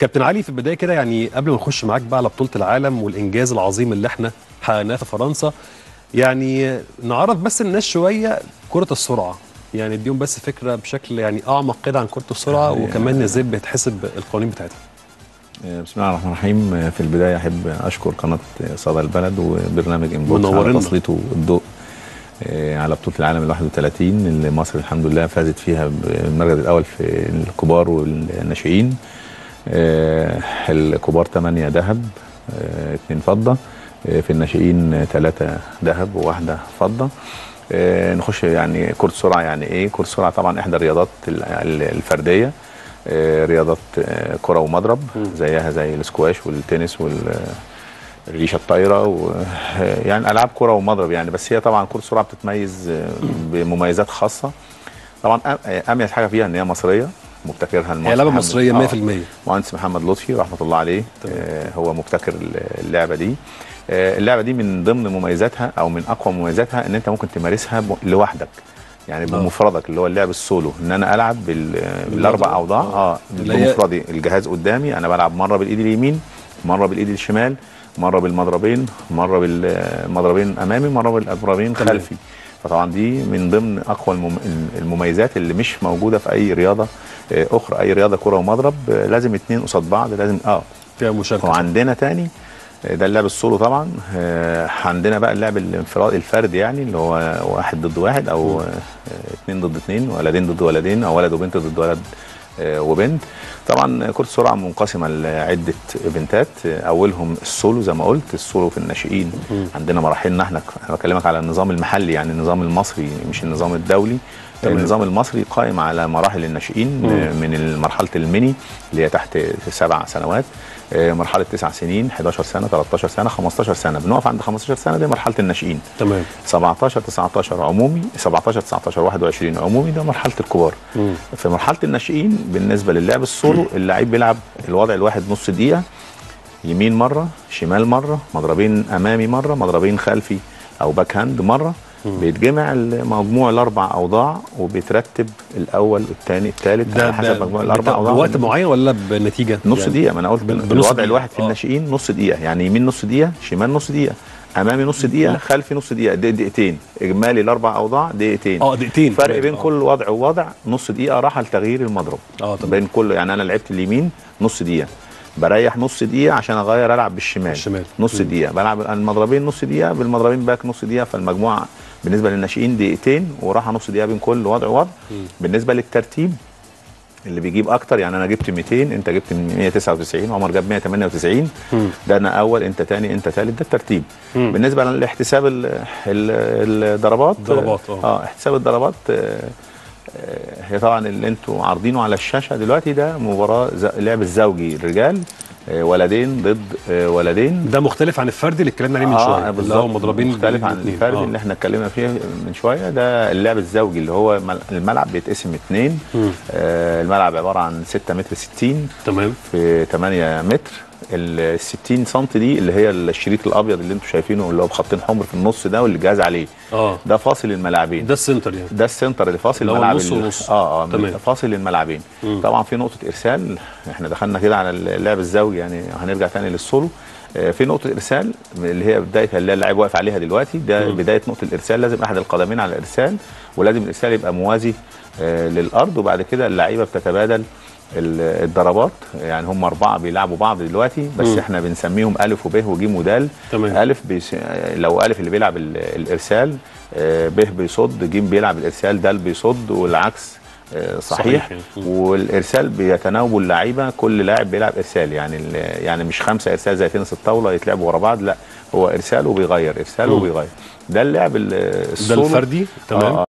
كابتن علي في البدايه كده يعني قبل ما نخش معاك بقى على بطوله العالم والانجاز العظيم اللي احنا حققناه في فرنسا يعني نعرف بس الناس شويه كره السرعه يعني اديهم بس فكره بشكل يعني اعمق كده عن كره السرعه وكمان ازاي بتحسب القوانين بتاعتها بسم الله الرحمن الرحيم في البدايه احب اشكر قناه صدى البلد وبرنامج انبوكس على منورنا. تسليطه الضوء آه، على بطوله العالم ال 31 اللي مصر الحمد لله فازت فيها بالمركز الاول في الكبار والناشئين آه، الكبار 8 ذهب 2 فضه آه، في الناشئين 3 ذهب وواحده فضه آه، نخش يعني كره سرعه يعني ايه كره سرعه طبعا احدى الرياضات ال- ال- الفرديه آه، رياضات آه، كره ومضرب زيها زي الاسكواش والتنس وال الريشه الطايره و يعني العاب كره ومضرب يعني بس هي طبعا كره السرعه بتتميز آه، بمميزات خاصه طبعا أم- اميز حاجه فيها ان هي مصريه مبتكرها هي المهندس لعبه محمد- مصريه آه. 100% مهندس محمد لطفي رحمه الله عليه تمام. آه هو مبتكر اللعبه دي آه اللعبه دي من ضمن مميزاتها او من اقوى مميزاتها ان انت ممكن تمارسها ب- لوحدك يعني بمفردك اللي هو اللعب السولو ان انا العب بال- بالاربع اوضاع اه اللي هي- بمفردي الجهاز قدامي انا بلعب مره بالايد اليمين مره بالايد الشمال مره بالمضربين مره بالمضربين امامي مره بالمضربين تمام. خلفي فطبعا دي من ضمن اقوى المم- المميزات اللي مش موجوده في اي رياضه آه، اخرى اي رياضه كره ومضرب آه، لازم اتنين قصاد بعض لازم اه فيها مشاركه وعندنا تاني آه، ده اللعب السولو طبعا آه، عندنا بقى اللعب الانفراد الفرد يعني اللي هو واحد ضد واحد او آه، اتنين ضد اتنين ولدين ضد ولدين او ولد وبنت ضد ولد آه، وبنت طبعا كرة السرعة منقسمة لعدة ايفنتات آه، أولهم السولو زي ما قلت السولو في الناشئين عندنا مراحلنا احنا أنا بكلمك على النظام المحلي يعني النظام المصري مش النظام الدولي تمام. النظام المصري قائم على مراحل الناشئين آه، من مرحلة الميني اللي هي تحت سبع سنوات آه، مرحلة تسع سنين 11 سنة 13 سنة 15 سنة بنقف عند 15 سنة دي مرحلة الناشئين تمام 17 19 عمومي 17 19 21 عمومي ده مرحله الكبار مم. في مرحله الناشئين بالنسبه للعب السولو اللعيب بيلعب الوضع الواحد نص دقيقه يمين مره شمال مره مضربين امامي مره مضربين خلفي او باك هاند مره بيتجمع مجموع الاربع اوضاع وبيترتب الاول الثاني الثالث على حسب مجموع الاربع ده اوضاع بوقت معين ولا بنتيجه نص يعني دقيقة ما انا قلت بن- بنص الوضع دقيقة. الواحد في آه. الناشئين نص دقيقة يعني يمين نص دقيقة شمال نص دقيقة أمامي نص دقيقة خلفي نص دقيقة دق- دقيقتين إجمالي الأربع أوضاع دقيقتين اه دقيقتين فرق تمام. بين آه. كل وضع ووضع نص دقيقة راحة لتغيير المضرب اه تمام بين كل يعني أنا لعبت اليمين نص دقيقة بريح نص دقيقة عشان أغير ألعب بالشمال الشمال. نص مم. دقيقة بلعب المضربين نص دقيقة بالمضربين باك نص دقيقة فالمجموعة بالنسبة للناشئين دقيقتين وراحة نص دقيقة بين كل وضع ووضع بالنسبة للترتيب اللي بيجيب اكتر يعني انا جبت 200 انت جبت 199 عمر جاب 198 مم. ده انا اول انت تاني انت تالت ده الترتيب مم. بالنسبه لاحتساب ال- ال- الضربات ضربات، آه. اه احتساب الضربات آه، آه، هي طبعا اللي انتوا عارضينه على الشاشه دلوقتي ده مباراه ز- لعب الزوجي الرجال آه، ولدين ضد آه، ولدين ده مختلف عن الفردي اللي اتكلمنا عليه من شويه اللي هو بالظبط. مضربين مختلف عن بالاتنين. الفرد آه. اللي احنا اتكلمنا فيه من شويه ده اللعب الزوجي اللي هو مل- الملعب بيتقسم اتنين مم. آه الملعب عباره عن 6 متر 60 تمام في 8 متر ال 60 سم دي اللي هي الشريط الابيض اللي انتم شايفينه اللي هو بخطين حمر في النص ده واللي الجهاز عليه اه ده فاصل الملاعبين ده السنتر يعني ده السنتر اللي فاصل اللي هو الملعب نص ال- ونص. اه اه تمام. فاصل الملعبين مم. طبعا في نقطه ارسال احنا دخلنا كده على اللعب الزوجي يعني هنرجع تاني للسولو آه، في نقطه ارسال اللي هي بدايه اللي اللاعب واقف عليها دلوقتي ده مم. بدايه نقطه الارسال لازم احد القدمين على الارسال ولازم الارسال يبقى موازي آه، للارض وبعد كده اللعيبه بتتبادل ال- الضربات يعني هم اربعه بيلعبوا بعض دلوقتي بس مم. احنا بنسميهم الف وب وج ودال تمام. الف بيس... لو الف اللي بيلعب ال- الارسال آه، ب بيصد ج بيلعب الارسال دال بيصد والعكس آه، صحيح, صحيح صحيح يعني. والارسال بيتناوبوا اللعيبه كل لاعب بيلعب ارسال يعني ال- يعني مش خمسه ارسال زي تنس الطاوله يتلعبوا ورا بعض لا هو ارسال وبيغير ارسال مم. وبيغير ده اللعب ال- ده السولو الفردي تمام آه،